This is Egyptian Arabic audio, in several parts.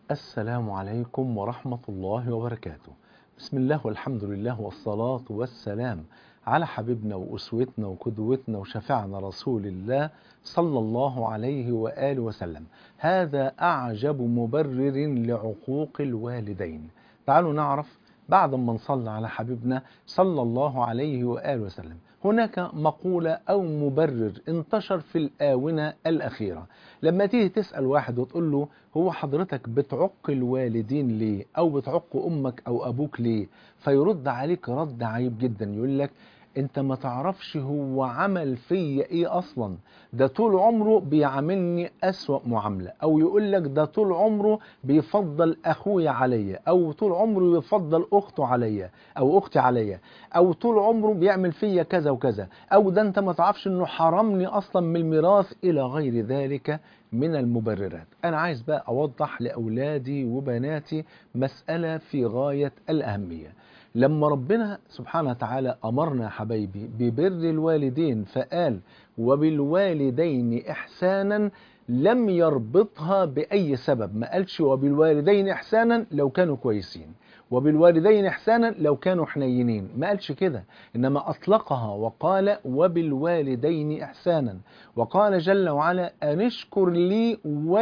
السلام عليكم ورحمة الله وبركاته بسم الله والحمد لله والصلاة والسلام على حبيبنا وأسوتنا وقدوتنا وشفعنا رسول الله صلى الله عليه وآله وسلم هذا أعجب مبرر لعقوق الوالدين تعالوا نعرف بعد ما نصلي على حبيبنا صلى الله عليه وآله وسلم هناك مقولة أو مبرر انتشر في الآونة الأخيرة لما تيجي تسأل واحد وتقول له هو حضرتك بتعق الوالدين ليه أو بتعق أمك أو أبوك ليه فيرد عليك رد عيب جدا يقول لك انت ما تعرفش هو عمل فيا ايه اصلا ده طول عمره بيعاملني اسوأ معاملة او يقول لك ده طول عمره بيفضل اخويا عليا او طول عمره يفضل اخته عليا او اختي عليا او طول عمره بيعمل فيا كذا وكذا او ده انت ما تعرفش انه حرمني اصلا من الميراث الى غير ذلك من المبررات انا عايز بقى اوضح لاولادي وبناتي مسألة في غاية الاهمية لما ربنا سبحانه وتعالى أمرنا يا حبايبي ببر الوالدين فقال وبالوالدين إحسانا لم يربطها بأي سبب ما قالش وبالوالدين إحسانا لو كانوا كويسين وبالوالدين إحسانا لو كانوا حنينين ما قالش كده إنما أطلقها وقال وبالوالدين إحسانا وقال جل وعلا أنشكر لي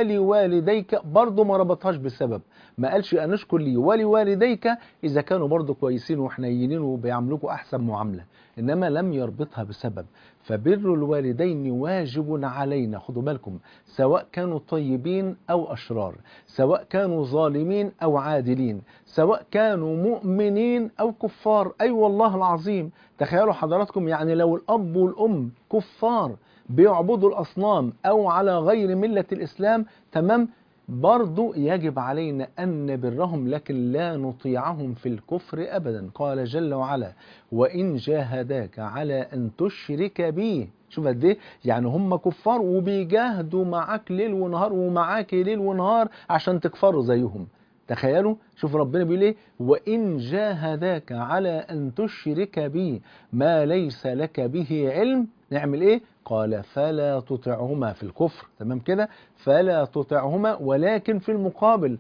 ولوالديك برضو ما ربطهاش بسبب ما قالش أنشكر لي ولوالديك إذا كانوا برضو كويسين وحنينين وبيعملوكوا أحسن معاملة إنما لم يربطها بسبب فبر الوالدين واجب علينا خدوا بالكم سواء كانوا طيبين أو أشرار سواء كانوا ظالمين أو عادلين سواء كانوا مؤمنين أو كفار أي أيوة والله العظيم تخيلوا حضراتكم يعني لو الأب والأم كفار بيعبدوا الأصنام أو على غير ملة الإسلام تمام برضو يجب علينا أن نبرهم لكن لا نطيعهم في الكفر أبدا قال جل وعلا وإن جاهداك على أن تشرك بي شوف قد ايه يعني هم كفار وبيجاهدوا معاك ليل ونهار ومعاك ليل ونهار عشان تكفروا زيهم تخيلوا شوف ربنا بيقول ايه وان جاهداك على ان تشرك بي ما ليس لك به علم نعمل ايه قال فلا تطعهما في الكفر تمام كده فلا تطعهما ولكن في المقابل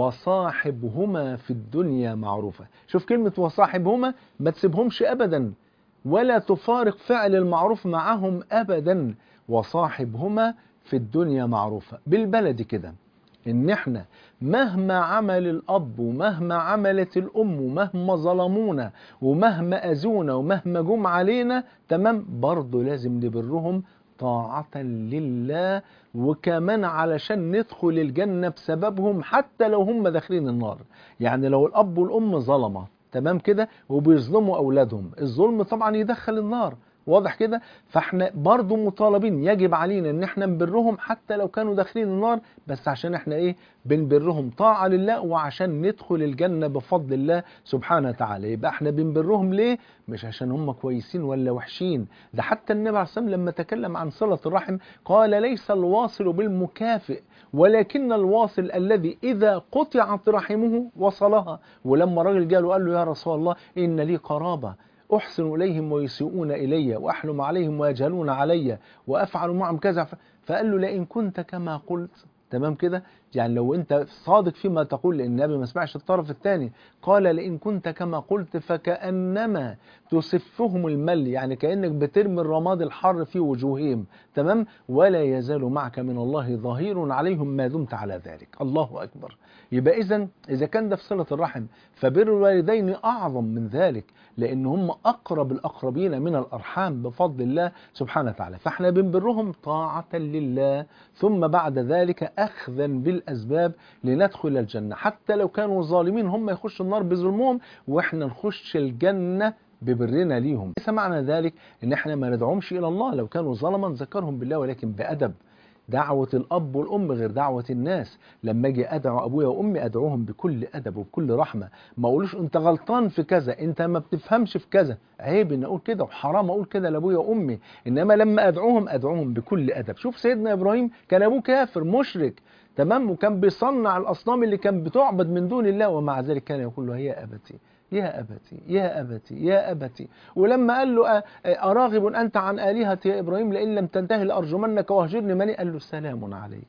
وصاحبهما في الدنيا معروفة شوف كلمة وصاحبهما ما تسيبهمش أبدا ولا تفارق فعل المعروف معهم أبدا وصاحبهما في الدنيا معروفة بالبلد كده ان احنا مهما عمل الاب ومهما عملت الام ومهما ظلمونا ومهما اذونا ومهما جم علينا تمام برضه لازم نبرهم طاعة لله وكمان علشان ندخل الجنة بسببهم حتى لو هم داخلين النار يعني لو الاب والام ظلمة تمام كده وبيظلموا اولادهم الظلم طبعا يدخل النار واضح كده فاحنا برضو مطالبين يجب علينا ان احنا نبرهم حتى لو كانوا داخلين النار بس عشان احنا ايه بنبرهم طاعة لله وعشان ندخل الجنة بفضل الله سبحانه وتعالى يبقى احنا بنبرهم ليه مش عشان هم كويسين ولا وحشين ده حتى النبي عليه الصلاة والسلام لما تكلم عن صلة الرحم قال ليس الواصل بالمكافئ ولكن الواصل الذي إذا قطعت رحمه وصلها ولما راجل جاله قال له يا رسول الله إن لي قرابة أحسن إليهم ويسيئون إلي وأحلم عليهم ويجهلون علي وأفعل معهم كذا فقال له لئن كنت كما قلت تمام كده يعني لو انت صادق فيما تقول لان النبي ما سمعش الطرف الثاني قال لئن كنت كما قلت فكانما تسفهم المل يعني كانك بترمي الرماد الحر في وجوههم تمام ولا يزال معك من الله ظهير عليهم ما دمت على ذلك الله اكبر يبقى اذا اذا كان ده في صله الرحم فبر الوالدين اعظم من ذلك لان هم اقرب الاقربين من الارحام بفضل الله سبحانه وتعالى فاحنا بنبرهم طاعه لله ثم بعد ذلك اخذا بالاسباب لندخل الجنه حتى لو كانوا ظالمين هم يخشوا النار بظلمهم واحنا نخش الجنه ببرنا ليهم ليس معنى ذلك ان احنا ما ندعوهمش الى الله لو كانوا ظلما ذكرهم بالله ولكن بادب دعوة الأب والأم غير دعوة الناس لما أجي أدعو أبويا وأمي أدعوهم بكل أدب وبكل رحمة ما أقولوش أنت غلطان في كذا أنت ما بتفهمش في كذا عيب إن أقول كده وحرام أقول كده لأبويا وأمي إنما لما أدعوهم أدعوهم بكل أدب شوف سيدنا إبراهيم كان أبوه كافر مشرك تمام وكان بيصنع الأصنام اللي كان بتعبد من دون الله ومع ذلك كان يقول له يا أبتي يا أبتي يا أبتي يا أبتي ولما قال له أراغب أنت عن آلهة يا إبراهيم لئن لم تنتهي لأرجمنك واهجرني مني قال له سلام عليك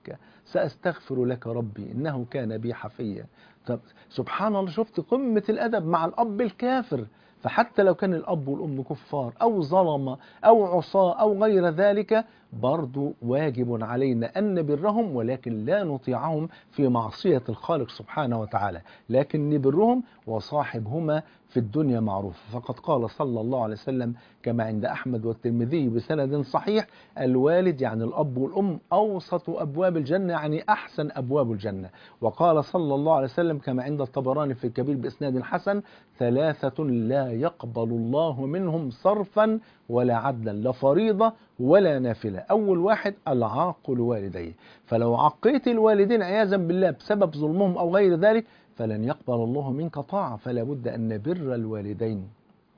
سأستغفر لك ربي إنه كان بي حفيا طب سبحان الله شفت قمة الأدب مع الأب الكافر فحتى لو كان الأب والأم كفار أو ظلمة أو عصاة أو غير ذلك برضو واجب علينا أن نبرهم ولكن لا نطيعهم في معصية الخالق سبحانه وتعالى لكن نبرهم وصاحبهما في الدنيا معروف فقد قال صلى الله عليه وسلم كما عند أحمد والترمذي بسند صحيح الوالد يعني الأب والأم أوسط أبواب الجنة يعني أحسن أبواب الجنة وقال صلى الله عليه وسلم كما عند الطبراني في الكبير بإسناد حسن ثلاثة لا يقبل الله منهم صرفا ولا عدلا لا فريضة ولا نافلة أول واحد العاق والديه فلو عقيت الوالدين عياذا بالله بسبب ظلمهم أو غير ذلك فلن يقبل الله منك طاعة فلا بد أن نبر الوالدين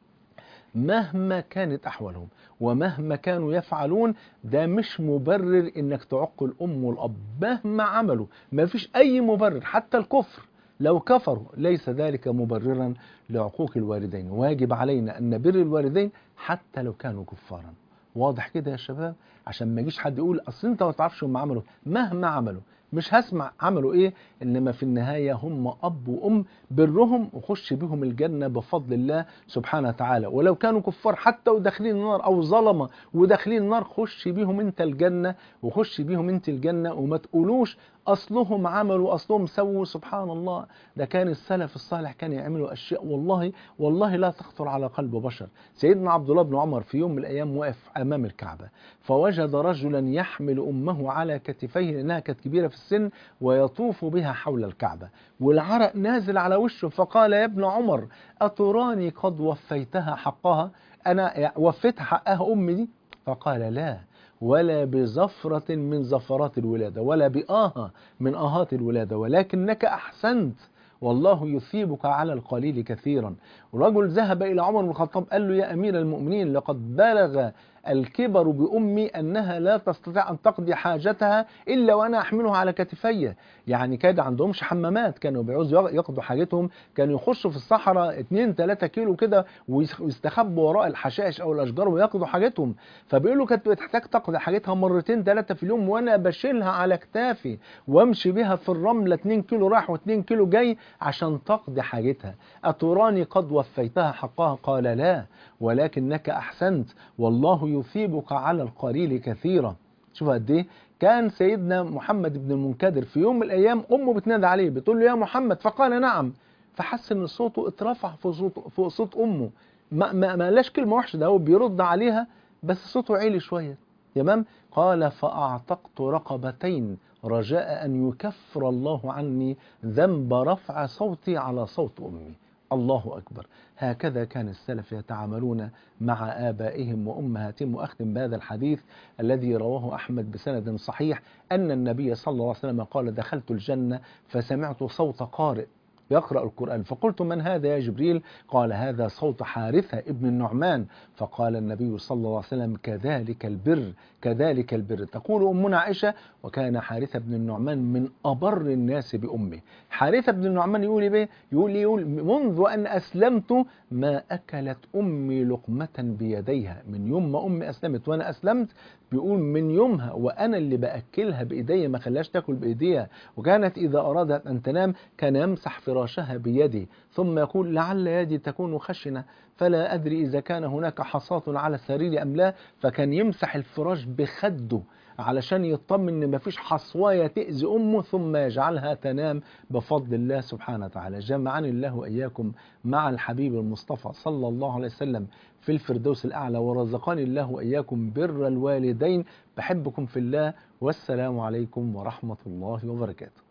مهما كانت أحوالهم ومهما كانوا يفعلون ده مش مبرر إنك تعق الأم والأب مهما عملوا ما فيش أي مبرر حتى الكفر لو كفروا ليس ذلك مبررا لعقوق الوالدين واجب علينا أن نبر الوالدين حتى لو كانوا كفارا واضح كده يا شباب عشان ما يجيش حد يقول اصل انت ما تعرفش هم عملوا مهما عملوا مش هسمع عملوا ايه انما في النهايه هم اب وام برهم وخش بهم الجنه بفضل الله سبحانه وتعالى ولو كانوا كفار حتى وداخلين النار او ظلمه وداخلين النار خش بيهم انت الجنه وخش بيهم انت الجنه وما تقولوش اصلهم عملوا اصلهم سووا سبحان الله ده كان السلف الصالح كان يعملوا اشياء والله والله لا تخطر على قلب بشر سيدنا عبد الله بن عمر في يوم من الايام واقف امام الكعبه فوجد رجلا يحمل امه على كتفيه لانها كانت كبيره في السن ويطوف بها حول الكعبه والعرق نازل على وشه فقال يا ابن عمر اتراني قد وفيتها حقها انا وفيت حقها امي دي فقال لا ولا بزفرة من زفرات الولادة ولا بآهة من آهات الولادة ولكنك أحسنت والله يثيبك على القليل كثيرا رجل ذهب إلى عمر بن الخطاب قال له يا أمير المؤمنين لقد بلغ الكبر بأمي أنها لا تستطيع أن تقضي حاجتها إلا وأنا أحملها على كتفي يعني كان عندهمش حمامات كانوا بيعوزوا يقضوا حاجتهم كانوا يخشوا في الصحراء 2 3 كيلو كده ويستخبوا وراء الحشائش أو الأشجار ويقضوا حاجتهم فبيقولوا كانت بتحتاج تقضي حاجتها مرتين ثلاثة في اليوم وأنا بشيلها على كتافي وامشي بها في الرملة 2 كيلو رايح و2 كيلو جاي عشان تقضي حاجتها أتراني قد وفيتها حقها قال لا ولكنك أحسنت والله يثيبك على القليل كثيرا شوف قد ايه كان سيدنا محمد بن المنكدر في يوم من الايام امه بتنادى عليه بتقول له يا محمد فقال نعم فحس ان صوته اترفع فوق صوت فوق صوت امه ما ما ما قالش كلمه وحشه ده هو بيرد عليها بس صوته عالي شويه تمام قال فاعتقت رقبتين رجاء ان يكفر الله عني ذنب رفع صوتي على صوت امي الله أكبر هكذا كان السلف يتعاملون مع آبائهم وأمهاتهم وأختم بهذا الحديث الذي رواه أحمد بسند صحيح أن النبي صلى الله عليه وسلم قال دخلت الجنة فسمعت صوت قارئ يقرأ القرآن فقلت من هذا يا جبريل قال هذا صوت حارثة ابن النعمان فقال النبي صلى الله عليه وسلم كذلك البر كذلك البر تقول أمنا عائشة وكان حارثة بن النعمان من أبر الناس بأمه حارثة بن النعمان يقول بيه يقول يقول منذ أن أسلمت ما أكلت أمي لقمة بيديها من يوم ما أمي أسلمت وأنا أسلمت بيقول من يومها وأنا اللي بأكلها بإيديا ما خلاش تاكل بإيديها وكانت إذا أرادت أن تنام كان يمسح فراشها بيدي ثم يقول لعل يدي تكون خشنة فلا أدري إذا كان هناك حصاة على السرير أم لا فكان يمسح الفراش بخده علشان يطمن ان مفيش حصوايه تاذي امه ثم يجعلها تنام بفضل الله سبحانه وتعالى جمعني الله واياكم مع الحبيب المصطفى صلى الله عليه وسلم في الفردوس الاعلى ورزقني الله واياكم بر الوالدين بحبكم في الله والسلام عليكم ورحمه الله وبركاته